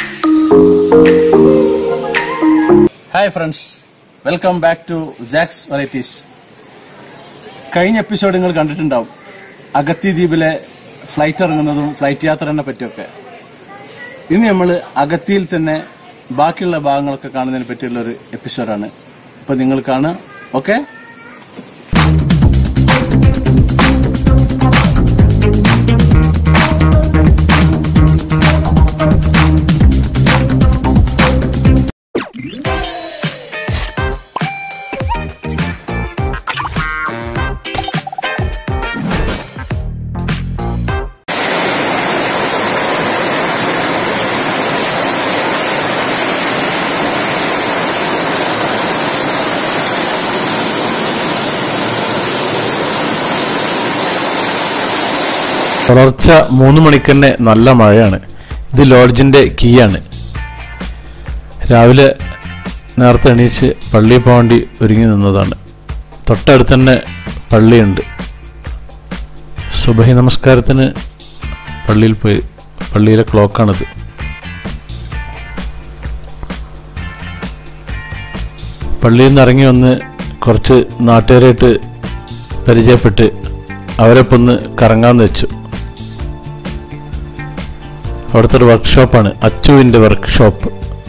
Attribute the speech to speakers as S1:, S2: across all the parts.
S1: hi friends welcome back to sax varieties കഴിഞ്ഞ episode നിങ്ങൾ കണ്ടിട്ടുണ്ടാവും അഗത്തി ദ്വീപിലെ ഫ്ലൈറ്റ് ഇറങ്ങുന്നതും ഫ്ലൈറ്റ് യാത്രനെ പറ്റിയൊക്കെ ഇന്ന് നമ്മൾ അഗത്തിയിൽ തന്നെ ബാക്കിയുള്ള ഭാഗങ്ങളൊക്കെ കാണുന്നതിനെ പറ്റിയുള്ള ഒരു എപ്പിസോഡാണ് അപ്പൊ നിങ്ങൾ കാണുക ഓക്കെ
S2: പുലർച്ച മൂന്ന് മണിക്ക് തന്നെ നല്ല മഴയാണ് ഇത് ലോഡ്ജിന്റെ കീ ആണ് രാവിലെ നേരത്തെ എണീച്ച് പള്ളിയിൽ പോകാൻ വേണ്ടി ഒരുങ്ങി നിന്നതാണ് തൊട്ടടുത്ത് തന്നെ പള്ളിയുണ്ട് സുബഹി നമസ്കാരത്തിന് പള്ളിയിൽ പോയി പള്ളിയിലെ ക്ലോക്കാണിത് പള്ളിയിൽ നിന്ന് ഇറങ്ങി വന്ന് കുറച്ച് നാട്ടുകാരായിട്ട് പരിചയപ്പെട്ട് അവരൊപ്പം ഒന്ന് കറങ്ങാന്ന് വെച്ചു അവിടുത്തെ ഒരു വർക്ക്ഷോപ്പാണ് അച്ചുവിൻ്റെ വർക്ക്ഷോപ്പ്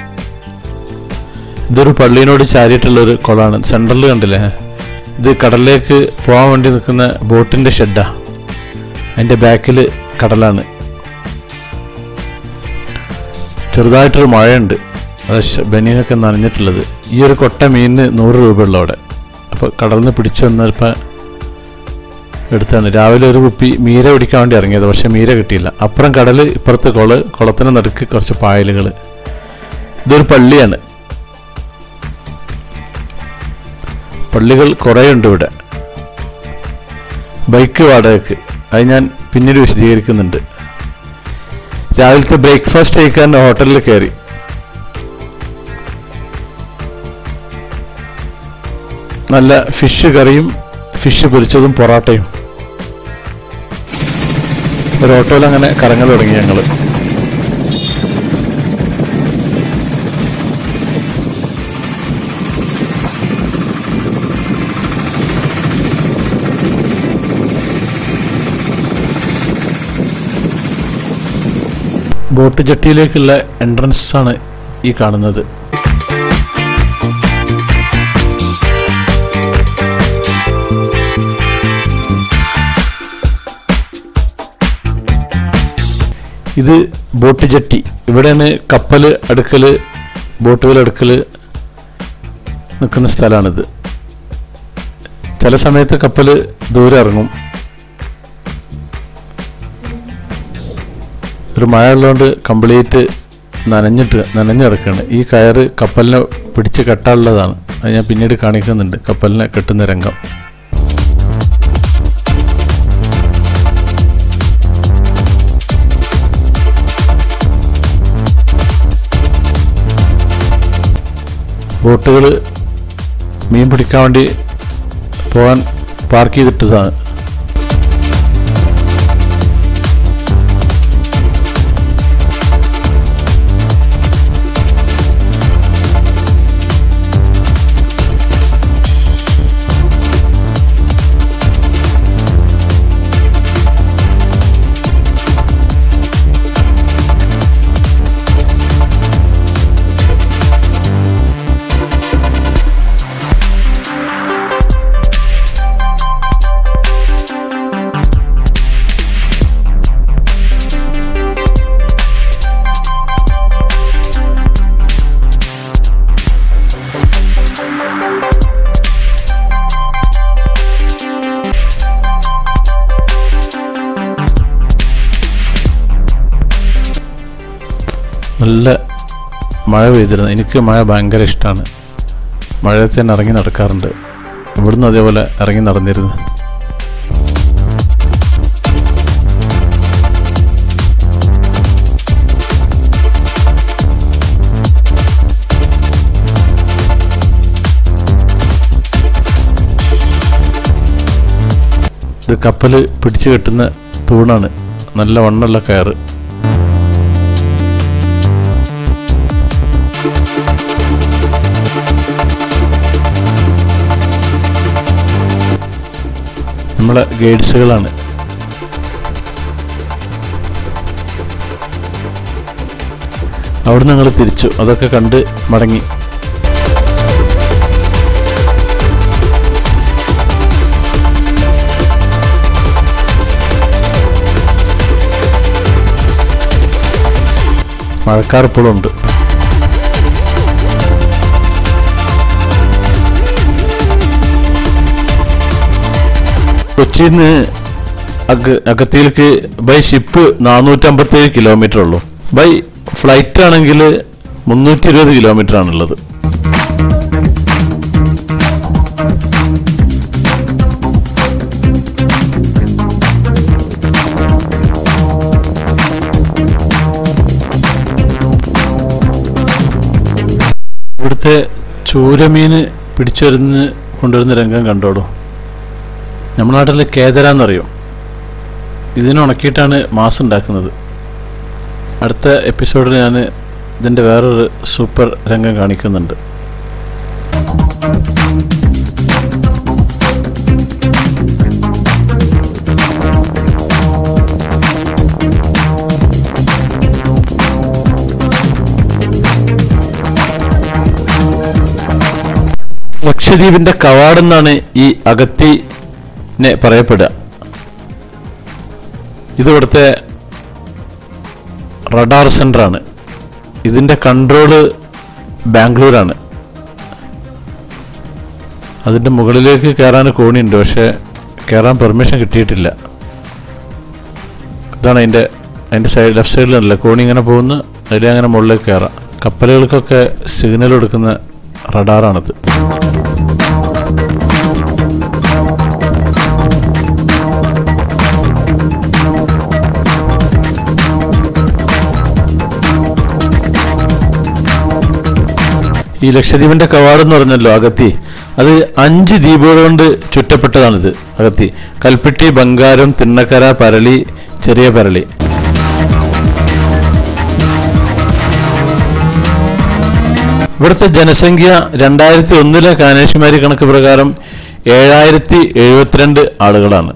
S2: ഇതൊരു പള്ളീനോട് ചാരിയിട്ടുള്ള ഒരു കുളമാണ് സെൻട്രലിൽ കണ്ടില്ലേ ഇത് കടലിലേക്ക് പോകാൻ വേണ്ടി നിൽക്കുന്ന ബോട്ടിൻ്റെ ഷെഡാ അതിൻ്റെ ബാക്കിൽ കടലാണ് ചെറുതായിട്ടൊരു മഴയുണ്ട് അത് ശ- ബനിയനൊക്കെ നനഞ്ഞിട്ടുള്ളത് ഈ ഒരു കൊട്ട മീനിന് നൂറ് രൂപയുള്ള അവിടെ അപ്പോൾ കടലിൽ നിന്ന് പിടിച്ചു വന്നപ്പോൾ എടുത്താണ് രാവിലെ ഒരു കുപ്പി മീര പിടിക്കാൻ വേണ്ടി ഇറങ്ങിയത് പക്ഷെ മീര കിട്ടിയില്ല അപ്പുറം കടല് ഇപ്പുറത്ത് കുള് കുളത്തിന് നടുക്ക് കുറച്ച് പായലുകൾ ഇതൊരു പള്ളിയാണ് പള്ളികൾ കുറേ ഉണ്ട് ഇവിടെ ബൈക്ക് വാടകയ്ക്ക് അത് ഞാൻ പിന്നീട് വിശദീകരിക്കുന്നുണ്ട് രാവിലത്തെ ബ്രേക്ക്ഫാസ്റ്റ് കഴിക്കാൻ ഹോട്ടലിൽ കയറി നല്ല ഫിഷ് കറിയും ഫിഷ് പൊരിച്ചതും പൊറാട്ടയും ഒരു ഓട്ടോയിൽ അങ്ങനെ കറങ്ങൽ തുടങ്ങി ഞങ്ങള് ബോട്ട് ജട്ടിയിലേക്കുള്ള എൻട്രൻസ് ആണ് ഈ കാണുന്നത് ഇത് ബോട്ട് ജട്ടി ഇവിടെയാണ് കപ്പൽ അടുക്കല് ബോട്ടുകൾ അടുക്കല് നിൽക്കുന്ന സ്ഥലമാണിത് ചില സമയത്ത് കപ്പൽ ദൂരെ ഇറങ്ങും ഒരു മഴ ഉള്ളതുകൊണ്ട് കംപ്ലീറ്റ് നനഞ്ഞിട്ട് നനഞ്ഞു കിടക്കുകയാണ് ഈ കയറ് കപ്പലിനെ പിടിച്ച് കെട്ടാനുള്ളതാണ് അത് ഞാൻ പിന്നീട് കാണിക്കുന്നുണ്ട് കപ്പലിനെ കെട്ടുന്ന രംഗം ബോട്ടുകൾ മീൻ പിടിക്കാൻ വേണ്ടി പോകാൻ പാർക്ക് ചെയ്തിട്ടതാണ് നല്ല മഴ പെയ്തിരുന്നു എനിക്ക് മഴ ഭയങ്കര ഇഷ്ടമാണ് മഴയത്ത് തന്നെ ഇറങ്ങി നടക്കാറുണ്ട് ഇവിടുന്ന് അതേപോലെ ഇറങ്ങി നടന്നിരുന്നു ഇത് കപ്പൽ പിടിച്ചു കെട്ടുന്ന തൂണാണ് നല്ല വണ്ണുള്ള കയറ് നമ്മളെ ഗൈഡ്സുകളാണ് അവിടെ ഞങ്ങൾ തിരിച്ചു അതൊക്കെ കണ്ട് മടങ്ങി മഴക്കാർ ഇപ്പോഴും ഉണ്ട് കൊച്ചിയിൽ നിന്ന് അഗ അഗത്തിയിലേക്ക് ബൈ ഷിപ്പ് നാനൂറ്റമ്പത്തേഴ് കിലോമീറ്റർ ഉള്ളൂ ബൈ ഫ്ലൈറ്റ് ആണെങ്കിൽ മുന്നൂറ്റി ഇരുപത് കിലോമീറ്റർ ആണുള്ളത് ഇവിടുത്തെ ചൂരമീൻ പിടിച്ചു വരുന്ന കൊണ്ടുവരുന്ന രംഗം കണ്ടോളൂ നമ്മുടെ നാട്ടിൽ കേദര എന്നറിയും ഇതിനെ ഉണക്കിയിട്ടാണ് മാസ് ഉണ്ടാക്കുന്നത് അടുത്ത എപ്പിസോഡിൽ ഞാൻ ഇതിൻ്റെ വേറൊരു സൂപ്പർ രംഗം കാണിക്കുന്നുണ്ട് ലക്ഷദ്വീപിന്റെ കവാടെന്നാണ് ഈ അഗത്തിനെ പറയപ്പെടുക ഇത് ഇവിടുത്തെ റഡാർ സെൻ്ററാണ് ഇതിൻ്റെ കൺട്രോള് ബാംഗ്ലൂരാണ് അതിൻ്റെ മുകളിലേക്ക് കയറാൻ കോണിയുണ്ട് പക്ഷേ കയറാൻ പെർമിഷൻ കിട്ടിയിട്ടില്ല ഇതാണ് അതിൻ്റെ അതിൻ്റെ സൈഡ് ലെഫ്റ്റ് സൈഡിലല്ല കോണി ഇങ്ങനെ പോകുന്നു അതിൽ അങ്ങനെ മുകളിലേക്ക് കയറാം കപ്പലുകൾക്കൊക്കെ സിഗ്നൽ കൊടുക്കുന്ന റഡാറാണിത് ഈ ലക്ഷദ്വീപിന്റെ കവാടം എന്ന് പറഞ്ഞല്ലോ അഗത്തി അത് അഞ്ച് ദ്വീപുകൾ കൊണ്ട് ചുറ്റപ്പെട്ടതാണിത് അഗത്തി കൽപ്പെട്ടി ബംഗാരം തിണ്ണക്കര പരളി ചെറിയ പരളി ഇവിടുത്തെ ജനസംഖ്യ രണ്ടായിരത്തി ഒന്നിലെ കാനേഷ്മാരി കണക്ക് പ്രകാരം ഏഴായിരത്തി എഴുപത്തിരണ്ട് ആളുകളാണ്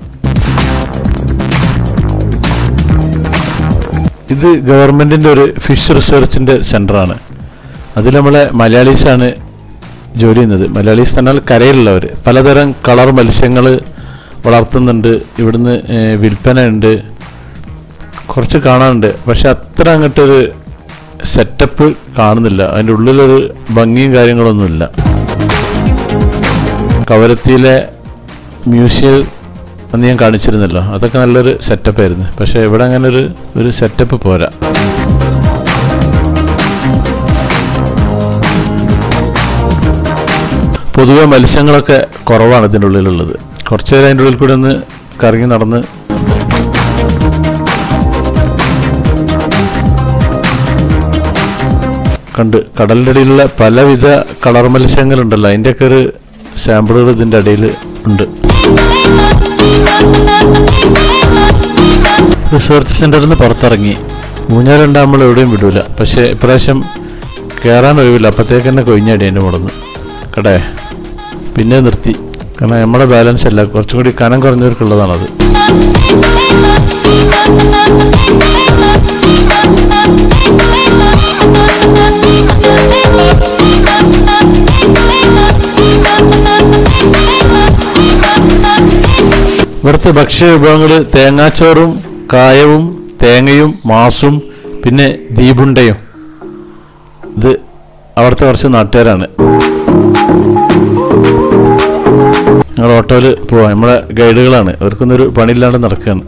S2: ഇത് ഗവൺമെന്റിന്റെ ഒരു ഫിഷ് റിസർച്ചിന്റെ സെന്ററാണ് അതിൽ നമ്മളെ മലയാളീസാണ് ജോലി ചെയ്യുന്നത് മലയാളീസ് എന്നാൽ കരയിലുള്ളവർ പലതരം കളർ മത്സ്യങ്ങൾ വളർത്തുന്നുണ്ട് ഇവിടുന്ന് ഏഹ്, വിൽപ്പന ഉണ്ട് കുറച്ച് കാണാനുണ്ട് പക്ഷെ അത്ര അങ്ങോട്ടൊരു സെറ്റപ്പ് കാണുന്നില്ല അതിൻ്റെ ഉള്ളിലൊരു ഭംഗിയും കാര്യങ്ങളൊന്നുമില്ല കവരത്തിയിലെ മ്യൂസിയം അന്ന് ഞാൻ കാണിച്ചിരുന്നല്ലോ അതൊക്കെ നല്ലൊരു സെറ്റപ്പ് ആയിരുന്നു പക്ഷെ ഇവിടെ അങ്ങനെ ഒരു ഒരു സെറ്റപ്പ് പോരാ പൊതുവെ മത്സ്യങ്ങളൊക്കെ കുറവാണ് ഇതിൻ്റെ ഉള്ളിലുള്ളത് കുറച്ച് നേരം അതിൻ്റെ ഉള്ളിൽ കൂടെ ഒന്ന് കറങ്ങി നടന്ന് കണ്ട് കടലിൻ്റെ അടിയിലുള്ള പലവിധ കളർ മത്സ്യങ്ങളുണ്ടല്ലോ അതിൻ്റെയൊക്കെ ഒരു സാമ്പിളുകൾ ഇതിൻ്റെ അടിയിൽ ഉണ്ട് റിസർച്ച് സെൻ്ററിൽ നിന്ന് പുറത്തിറങ്ങി ഊഞ്ഞാലുണ്ടാകുമ്പോൾ എവിടെയും വിടൂല പക്ഷേ ഇപ്രാവശ്യം കയറാൻ ഒഴിവില്ല അപ്പോഴത്തേക്ക് തന്നെ കൊഴിഞ്ഞടി എൻ്റെ മുടന്ന് കടേ പിന്നെ നിർത്തി കാരണം നമ്മുടെ ബാലൻസ് അല്ല കുറച്ചും കൂടി കനം കുറഞ്ഞവർക്കുള്ളതാണത് ഇവിടുത്തെ ഭക്ഷ്യ വിഭവങ്ങൾ തേങ്ങാച്ചോറും കായവും തേങ്ങയും മാസും പിന്നെ ദീപുണ്ടയും ഇത് അവിടുത്തെ കുറച്ച് നാട്ടുകാരാണ് ഞങ്ങൾ ഓട്ടോയിൽ പോവാം നമ്മളെ ഗൈഡുകളാണ് അവർക്കൊന്നൊരു പണിയില്ലാണ്ട് നടക്കുകയാണ്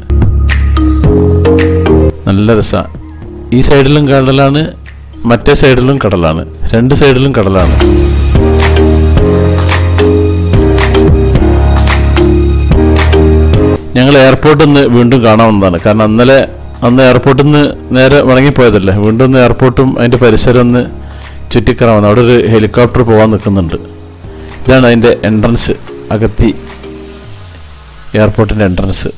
S2: നല്ല രസമാണ് ഈ സൈഡിലും കടലാണ് മറ്റേ സൈഡിലും കടലാണ് രണ്ട് സൈഡിലും കടലാണ് ഞങ്ങൾ എയർപോർട്ടിൽ നിന്ന് വീണ്ടും കാണാവുന്നതാണ് കാരണം ഇന്നലെ അന്ന് എയർപോർട്ടിൽ നിന്ന് നേരെ മടങ്ങിപ്പോയതല്ലേ വീണ്ടും ഒന്ന് എയർപോർട്ടും അതിൻ്റെ പരിസരം ഒന്ന് ചുറ്റിക്കറാവുന്നു അവിടെ ഒരു ഹെലികോപ്റ്റർ പോകാൻ നിൽക്കുന്നുണ്ട് ഇതാണ് അതിൻ്റെ എൻട്രൻസ് അകത്തി എയർപോർട്ടിൻ്റെ എൻട്രൻസ്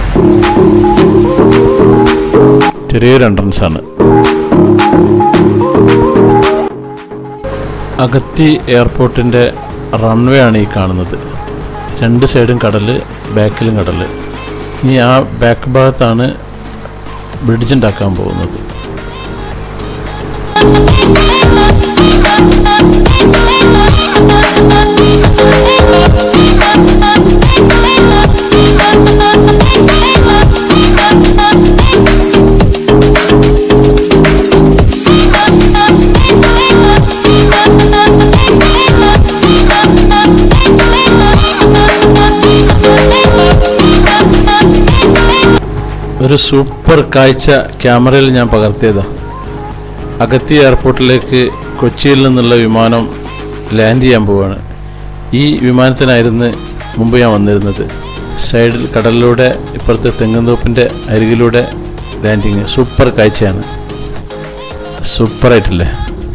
S2: ചെറിയൊരു എൻട്രൻസ് ആണ് അഗത്തി എയർപോർട്ടിൻ്റെ റൺവേ ആണ് ഈ കാണുന്നത് രണ്ട് സൈഡും കടല് ബാക്കിലും കടല് ഇനി ആ ബാക്ക് ഭാഗത്താണ് ബ്രിഡ്ജ് ഉണ്ടാക്കാൻ പോകുന്നത് ഒരു സൂപ്പർ കാഴ്ച ക്യാമറയിൽ ഞാൻ പകർത്തിയതാ അഗത്തി എയർപോർട്ടിലേക്ക് കൊച്ചിയിൽ നിന്നുള്ള വിമാനം ലാൻഡ് ചെയ്യാൻ പോവാണ് ഈ വിമാനത്തിനായിരുന്നു മുമ്പ് ഞാൻ വന്നിരുന്നത് സൈഡിൽ കടലിലൂടെ ഇപ്പുറത്തെ തെങ്ങുന്തോപ്പിൻ്റെ അരികിലൂടെ ലാൻഡിങ് സൂപ്പർ കാഴ്ചയാണ് സൂപ്പറായിട്ടില്ലേ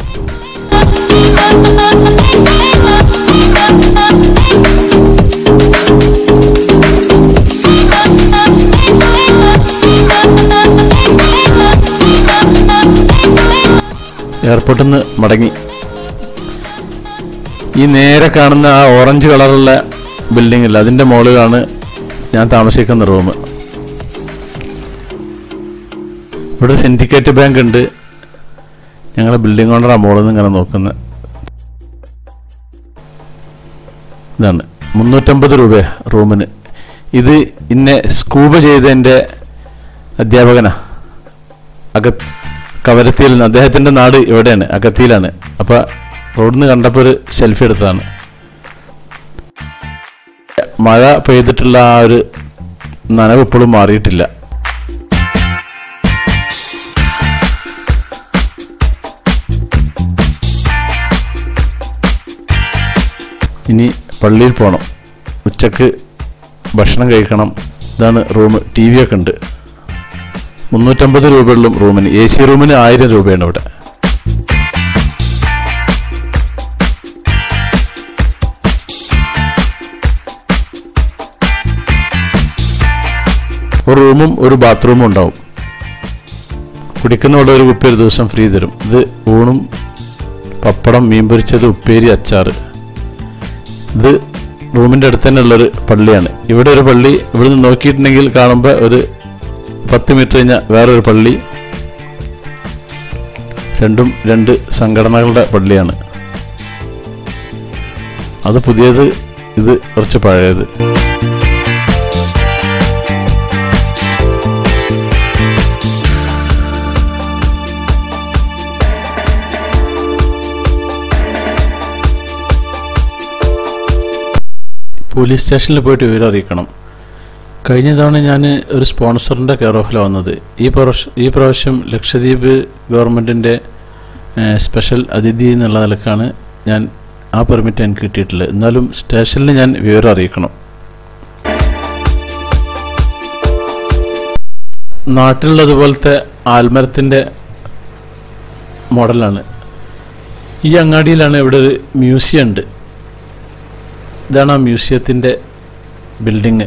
S2: എയർപോർട്ടിൽ നിന്ന് മടങ്ങി ഈ നേരെ കാണുന്ന ആ ഓറഞ്ച് കളറുള്ള ബിൽഡിംഗ് ഇല്ല അതിൻ്റെ മുകളിലാണ് ഞാൻ താമസിക്കുന്ന റൂം ഇവിടെ സിൻഡിക്കേറ്റ് ബാങ്ക് ഉണ്ട് ഞങ്ങളെ ബിൽഡിംഗ് ഓണർ ആ മുകളിൽ നിന്ന് ഇങ്ങനെ നോക്കുന്നത് ഇതാണ് മുന്നൂറ്റമ്പത് രൂപ റൂമിന് ഇത് ഇന്നെ സ്കൂബ ചെയ്തതിൻ്റെ അധ്യാപകനാ അകത്ത് കവരത്തിയിൽ നിന്ന് അദ്ദേഹത്തിൻ്റെ നാട് ഇവിടെയാണ് അകത്തിയിലാണ് അപ്പോൾ റോഡിൽ നിന്ന് കണ്ടപ്പോൾ ഒരു സെൽഫി എടുത്തതാണ് മഴ പെയ്തിട്ടുള്ള ആ ഒരു നനവ് ഇപ്പോഴും മാറിയിട്ടില്ല ഇനി പള്ളിയിൽ പോകണം ഉച്ചക്ക് ഭക്ഷണം കഴിക്കണം ഇതാണ് റൂം ടി വി ഒക്കെ ഉണ്ട് മുന്നൂറ്റമ്പത് രൂപയുള്ള റൂമിന് എ സി റൂമിന് ആയിരം രൂപയാണ് ഇവിടെ ഒരു റൂമും ഒരു ബാത്റൂമും ഉണ്ടാവും കുടിക്കുന്നവിടെ ഒരു കുപ്പി ഒരു ദിവസം ഫ്രീ തരും ഇത് ഊണും പപ്പടം മീൻ പൊരിച്ചത് ഉപ്പേരി അച്ചാറ് ഇത് റൂമിൻ്റെ അടുത്ത് തന്നെ ഉള്ളൊരു പള്ളിയാണ് ഇവിടെ ഒരു പള്ളി ഇവിടെ നിന്ന് നോക്കിയിട്ടുണ്ടെങ്കിൽ കാണുമ്പോൾ ഒരു പത്ത് മീറ്റർ കഴിഞ്ഞാൽ വേറൊരു പള്ളി രണ്ടും രണ്ട് സംഘടനകളുടെ പള്ളിയാണ് അത് പുതിയത് ഇത് കുറച്ച് പഴയത് പോലീസ് സ്റ്റേഷനിൽ പോയിട്ട് വിവരം അറിയിക്കണം കഴിഞ്ഞ തവണ ഞാൻ ഒരു സ്പോൺസറിൻ്റെ കെയർ ഓഫിലാണ് വന്നത് ഈ പ്രാവശ്യം ഈ പ്രാവശ്യം ലക്ഷദ്വീപ് ഗവൺമെൻറ്റിൻ്റെ സ്പെഷ്യൽ അതിഥി എന്നുള്ള നിലക്കാണ് ഞാൻ ആ പെർമിറ്റ് എനിക്ക് കിട്ടിയിട്ടുള്ളത് എന്നാലും സ്റ്റേഷനിൽ ഞാൻ വിവരം അറിയിക്കണം നാട്ടിലുള്ളതുപോലത്തെ ആൽമരത്തിൻ്റെ മോഡലാണ് ഈ അങ്ങാടിയിലാണ് ഇവിടെ ഒരു മ്യൂസിയം ഉണ്ട് ഇതാണ് ആ മ്യൂസിയത്തിൻ്റെ ബിൽഡിങ്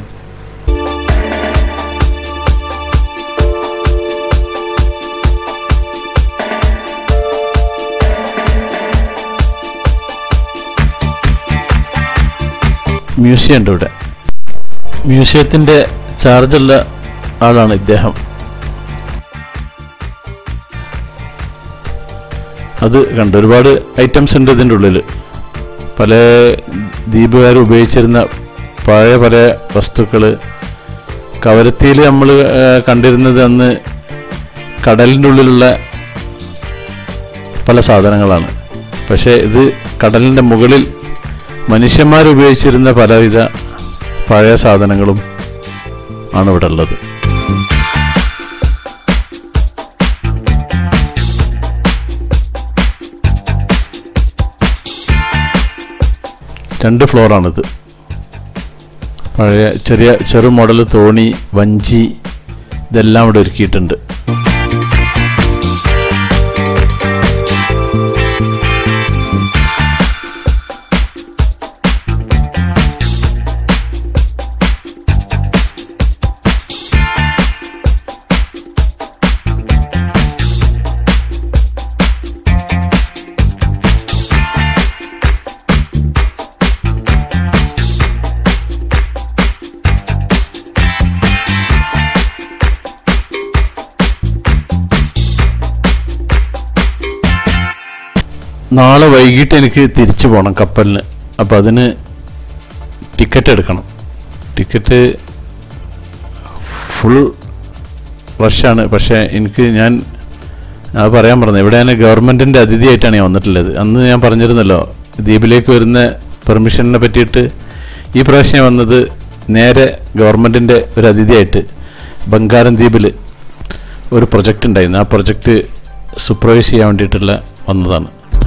S2: മ്യൂസിയം ഉണ്ട് ഇവിടെ മ്യൂസിയത്തിൻ്റെ ചാർജുള്ള ആളാണ് ഇദ്ദേഹം അത് കണ്ടു ഒരുപാട് ഐറ്റംസ് ഉണ്ട് ഇതിൻ്റെ ഉള്ളിൽ പല ദ്വീപുകാർ ഉപയോഗിച്ചിരുന്ന പഴയ പല വസ്തുക്കൾ കവരത്തിയിൽ നമ്മൾ കണ്ടിരുന്നത് അന്ന് കടലിൻ്റെ ഉള്ളിലുള്ള പല സാധനങ്ങളാണ് പക്ഷേ ഇത് കടലിൻ്റെ മുകളിൽ മനുഷ്യന്മാർ ഉപയോഗിച്ചിരുന്ന പലവിധ പഴയ സാധനങ്ങളും ആണ് ഇവിടെ ഉള്ളത് രണ്ട് ഫ്ലോറാണിത് പഴയ ചെറിയ ചെറു മോഡൽ തോണി വഞ്ചി ഇതെല്ലാം ഇവിടെ ഒരുക്കിയിട്ടുണ്ട് നാളെ വൈകിട്ട് എനിക്ക് തിരിച്ചു പോകണം കപ്പലിന് അപ്പം അതിന് ടിക്കറ്റ് എടുക്കണം ടിക്കറ്റ് ഫുൾ റഷാണ് പക്ഷേ എനിക്ക് ഞാൻ അത് പറയാൻ പറഞ്ഞത് ഇവിടെ ഞാൻ ഗവൺമെൻറ്റിൻ്റെ അതിഥിയായിട്ടാണ് ഞാൻ വന്നിട്ടുള്ളത് അന്ന് ഞാൻ പറഞ്ഞിരുന്നല്ലോ ദ്വീപിലേക്ക് വരുന്ന പെർമിഷനെ പറ്റിയിട്ട് ഈ പ്രാവശ്യം ഞാൻ വന്നത് നേരെ ഗവൺമെൻറ്റിൻ്റെ ഒരു അതിഥിയായിട്ട് ബംഗാരം ദ്വീപിൽ ഒരു പ്രൊജക്റ്റ് ഉണ്ടായിരുന്നു ആ പ്രൊജക്റ്റ് സൂപ്പർവൈസ് ചെയ്യാൻ വേണ്ടിയിട്ടുള്ള വന്നതാണ്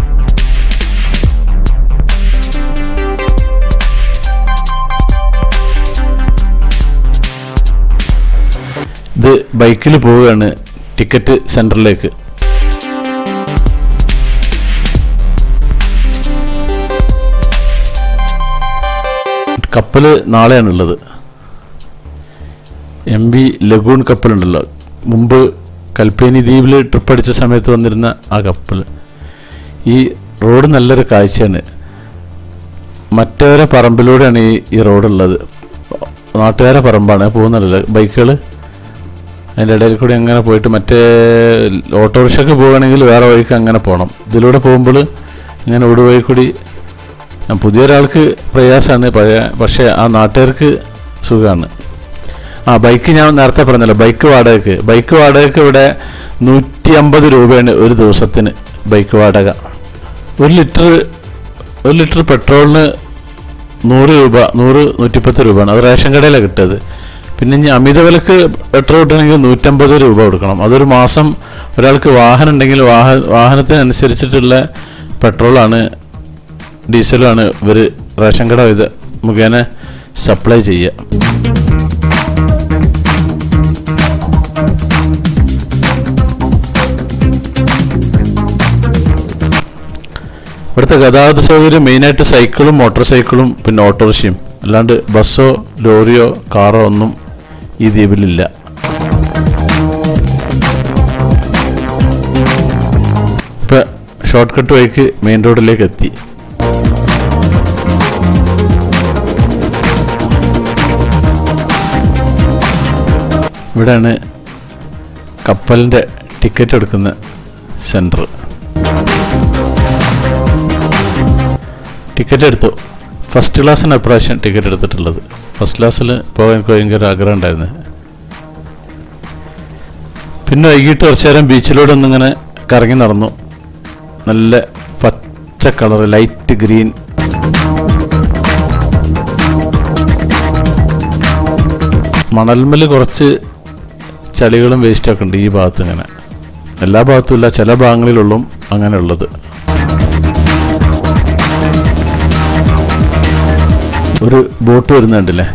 S2: ഇത് ബൈക്കിൽ പോവുകയാണ് ടിക്കറ്റ് സെൻറ്ററിലേക്ക് കപ്പൽ നാളെയാണുള്ളത് എം വി ലഗൂൺ കപ്പലുണ്ടല്ലോ മുമ്പ് കൽപ്പേനി ദ്വീപിൽ ട്രിപ്പ് അടിച്ച സമയത്ത് വന്നിരുന്ന ആ കപ്പൽ ഈ റോഡ് നല്ലൊരു കാഴ്ചയാണ് മറ്റവരെ പറമ്പിലൂടെയാണ് ഈ ഈ റോഡുള്ളത് നാട്ടുകാരെ പറമ്പാണ് പോകുന്നുണ്ടല്ലോ ബൈക്കുകൾ അതിൻ്റെ ഇടയിൽ കൂടി അങ്ങനെ പോയിട്ട് മറ്റേ ഓട്ടോറിക്ഷയ്ക്ക് പോവുകയാണെങ്കിൽ വേറെ വഴിക്ക് അങ്ങനെ പോകണം ഇതിലൂടെ പോകുമ്പോൾ ഇങ്ങനെ ഓട് വഴി കൂടി ഞാൻ പുതിയൊരാൾക്ക് പ്രയാസമാണ് പഴയ പക്ഷേ ആ നാട്ടുകാർക്ക് സുഖമാണ് ആ ബൈക്ക് ഞാൻ നേരത്തെ പറഞ്ഞല്ലോ ബൈക്ക് വാടകയ്ക്ക് ബൈക്ക് വാടകയ്ക്ക് ഇവിടെ നൂറ്റി അമ്പത് രൂപയാണ് ഒരു ദിവസത്തിന് ബൈക്ക് വാടക ഒരു ലിറ്റർ ഒരു ലിറ്റർ പെട്രോളിന് നൂറ് രൂപ നൂറ് നൂറ്റിപ്പത്ത് രൂപയാണ് അത് റേഷൻ കടയിലാണ് കിട്ടിയത് പിന്നെ ഇനി അമിത വിലക്ക് പെട്രോൾ കിട്ടണമെങ്കിൽ നൂറ്റമ്പത് രൂപ കൊടുക്കണം അതൊരു മാസം ഒരാൾക്ക് വാഹനം ഉണ്ടെങ്കിൽ വാഹ വാഹനത്തിനനുസരിച്ചിട്ടുള്ള പെട്രോളാണ് ഡീസലുമാണ് ഇവർ റേഷൻ കട ഇത് മുഖേന സപ്ലൈ ചെയ്യുക ഇവിടുത്തെ ഗതാഗത സൗകര്യം മെയിനായിട്ട് സൈക്കിളും മോട്ടോർ സൈക്കിളും പിന്നെ ഓട്ടോറിക്ഷയും അല്ലാണ്ട് ബസ്സോ ലോറിയോ കാറോ ഒന്നും ഈ ദ്വീപിലില്ല ഇപ്പം ഷോർട്ട് കട്ട് വഴിക്ക് മെയിൻ റോഡിലേക്ക് എത്തി ഇവിടെയാണ് കപ്പലിൻ്റെ ടിക്കറ്റ് എടുക്കുന്ന സെൻറ്റർ ടിക്കറ്റ് എടുത്തു ഫസ്റ്റ് ക്ലാസ്സിന് ഇപ്രാവശ്യം ടിക്കറ്റ് എടുത്തിട്ടുള്ളത് ഫസ്റ്റ് ക്ലാസ്സിൽ പോകാൻ എനിക്ക് ഭയങ്കര ആഗ്രഹം ഉണ്ടായിരുന്നു പിന്നെ വൈകിട്ട് കുറച്ചു നേരം ബീച്ചിലൂടെ ഒന്നിങ്ങനെ കറങ്ങി നടന്നു നല്ല പച്ച കളർ ലൈറ്റ് ഗ്രീൻ മണൽമൽ കുറച്ച് ചളികളും വേസ്റ്റൊക്കെ ഉണ്ട് ഈ ഭാഗത്ത് ഇങ്ങനെ എല്ലാ ഭാഗത്തും ഇല്ല ചില ഭാഗങ്ങളിലുള്ളും അങ്ങനെയുള്ളത് ഒരു ബോട്ട് വരുന്നുണ്ടല്ലേ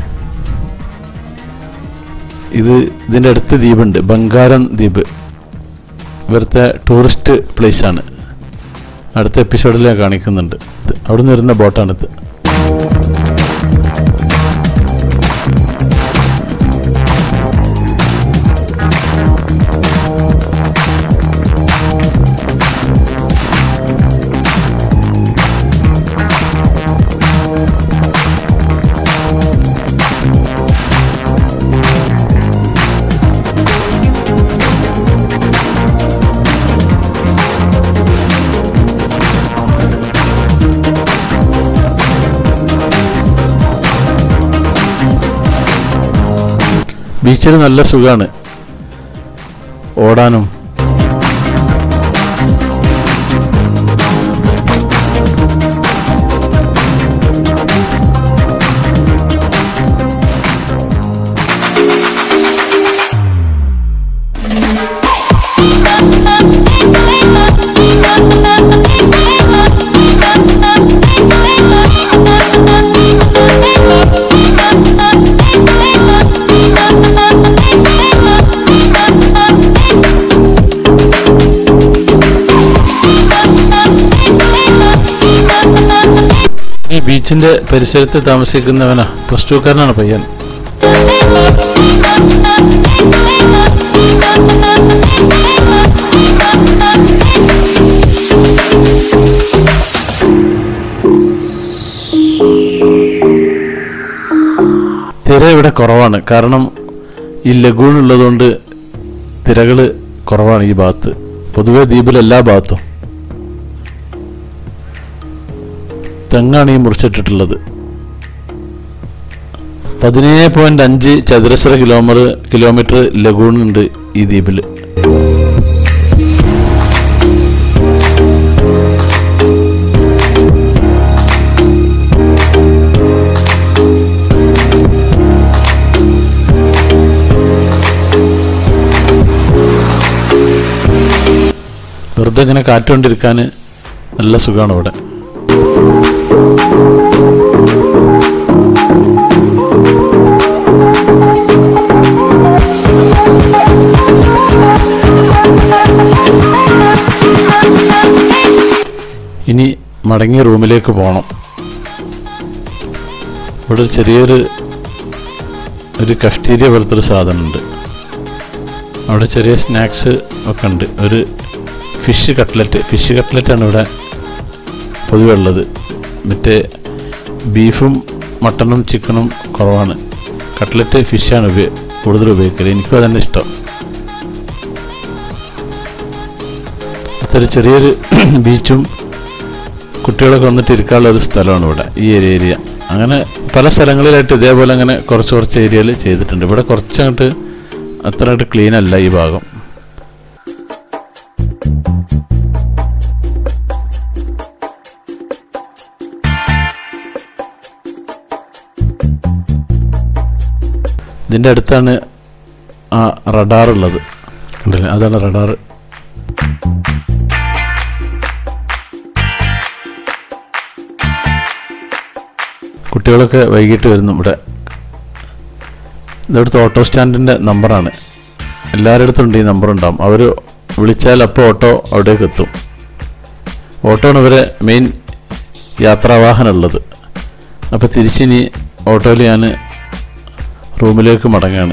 S2: ഇത് ഇതിൻ്റെ അടുത്ത് ദ്വീപുണ്ട് ബംഗാരം ദ്വീപ് ഇവിടുത്തെ ടൂറിസ്റ്റ് പ്ലേസ് ആണ് അടുത്ത എപ്പിസോഡിൽ ഞാൻ കാണിക്കുന്നുണ്ട് ഇത് അവിടെ നിന്ന് വരുന്ന ബോട്ടാണിത് ബീച്ചിൽ നല്ല സുഖമാണ് ഓടാനും ഈ ബീച്ചിന്റെ പരിസരത്ത് താമസിക്കുന്നവനാ പ്ലസ് ടുക്കാരനാണ് പയ്യൻ തിര ഇവിടെ കുറവാണ് കാരണം ഈ ലഗൂൺ ഉള്ളതുകൊണ്ട് തിരകൾ കുറവാണ് ഈ ഭാഗത്ത് പൊതുവെ ദ്വീപിൽ എല്ലാ ഭാഗത്തും തെങ്ങാണ് ഈ മുറിച്ചിട്ടിട്ടുള്ളത് പതിനേഴ് പോയിന്റ് അഞ്ച് ചതുരശ്ര കിലോമീറ്റർ കിലോമീറ്റർ ലഗൂൺ ഉണ്ട് ഈ ദ്വീപിൽ വെറുതെ ഇങ്ങനെ കാറ്റുകൊണ്ടിരിക്കാൻ നല്ല സുഖമാണ് ഇവിടെ ഇനി മടങ്ങി റൂമിലേക്ക് പോകണം ഇവിടെ ഒരു ചെറിയൊരു ഒരു കഫ്റ്റീരിയ പോലത്തെ ഒരു സാധനമുണ്ട് അവിടെ ചെറിയ സ്നാക്സ് ഒക്കെ ഉണ്ട് ഒരു ഫിഷ് കട്ട്ലറ്റ് ഫിഷ് കട്ട്ലറ്റാണ് ഇവിടെ പൊതുവെ ഉള്ളത് മറ്റേ ബീഫും മട്ടണും ചിക്കനും കുറവാണ് കട്ട്ലറ്റ് ഫിഷാണ് ഉപയോ കൂടുതൽ ഉപയോഗിക്കല് എനിക്കും അതന്നെ ഇഷ്ടം അതൊരു ചെറിയൊരു ബീച്ചും കുട്ടികളൊക്കെ വന്നിട്ട് ഇരിക്കാനുള്ള ഒരു സ്ഥലമാണ് ഇവിടെ ഈ ഏരിയ ഏരിയ അങ്ങനെ പല സ്ഥലങ്ങളിലായിട്ട് ഇതേപോലെ അങ്ങനെ കുറച്ച് കുറച്ച് ഏരിയയിൽ ചെയ്തിട്ടുണ്ട് ഇവിടെ കുറച്ചങ്ങോട്ട് അത്രയായിട്ട് ക്ലീൻ അല്ല ഈ ഭാഗം ഇതിൻ്റെ അടുത്താണ് ആ റഡാർ ഉള്ളത് കണ്ടില്ലേ അതാണ് റഡാർ കുട്ടികളൊക്കെ വൈകിട്ട് വരുന്നു ഇവിടെ ഇതവിടുത്തെ ഓട്ടോ സ്റ്റാൻഡിൻ്റെ നമ്പറാണ് എല്ലാവരുടെ അടുത്തും ഉണ്ട് ഈ നമ്പർ ഉണ്ടാവും അവർ വിളിച്ചാൽ അപ്പോൾ ഓട്ടോ അവിടേക്ക് എത്തും ഓട്ടോ ആണ് ഇവരെ മെയിൻ യാത്രാവാഹനം ഉള്ളത് അപ്പോൾ തിരിച്ചിനി ഓട്ടോയിൽ ഞാൻ റൂമിലേക്ക് മടങ്ങുകയാണ്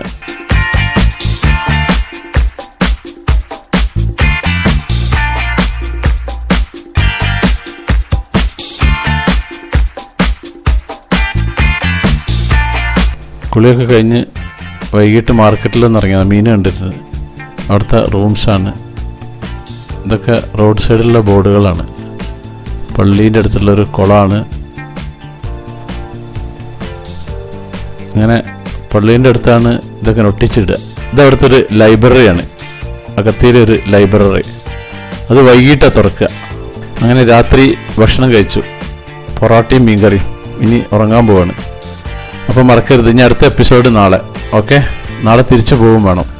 S2: കുളിയൊക്കെ കഴിഞ്ഞ് വൈകിട്ട് മാർക്കറ്റിലൊന്ന് ഇറങ്ങിയത് മീൻ കണ്ടിട്ട് അവിടുത്തെ റൂംസാണ് ഇതൊക്കെ റോഡ് സൈഡിലുള്ള ബോർഡുകളാണ് പള്ളീൻ്റെ അടുത്തുള്ളൊരു കുളമാണ് അങ്ങനെ പള്ളീൻ്റെ അടുത്താണ് ഇതൊക്കെ ഒട്ടിച്ചിടുക ഇത് അവിടുത്തെ ഒരു ലൈബ്രറിയാണ് അകത്തിയിലെ ഒരു ലൈബ്രറി അത് വൈകിട്ടാണ് തുറക്കുക അങ്ങനെ രാത്രി ഭക്ഷണം കഴിച്ചു പൊറാട്ടയും മീൻകറിയും ഇനി ഉറങ്ങാൻ പോവാണ് അപ്പോൾ മറക്കരുത് ഇനി അടുത്ത എപ്പിസോഡ് നാളെ ഓക്കെ നാളെ തിരിച്ചു പോകും വേണം